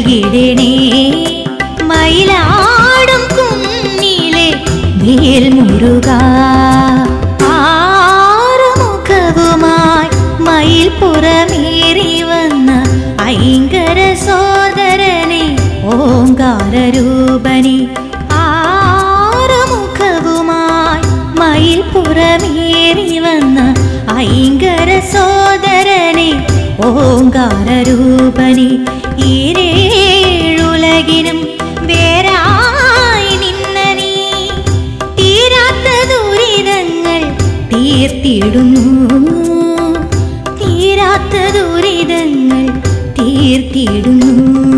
നൽകിടണേ മയിലാടും കുന്നിലെ വേൽമുരുക ആറുമുഖവുമായി മയിൽ പുറമേറി വന്ന ഐങ്കര സോദരനെ ഓങ്കാരരൂപനെ ആറുമുഖവുമായി മയിൽ പുറമേറി വന്ന ഐങ്കര സോദരനെ ഓങ്കാരരൂപനെ ഈരേഴുലകിനും വേരായി നിന്ന നീ തീരാത്ത ദുരിതങ്ങൾ തീർത്തിടുന്നു തീരാത്ത ദുരിതങ്ങൾ തീർത്തിടുന്നു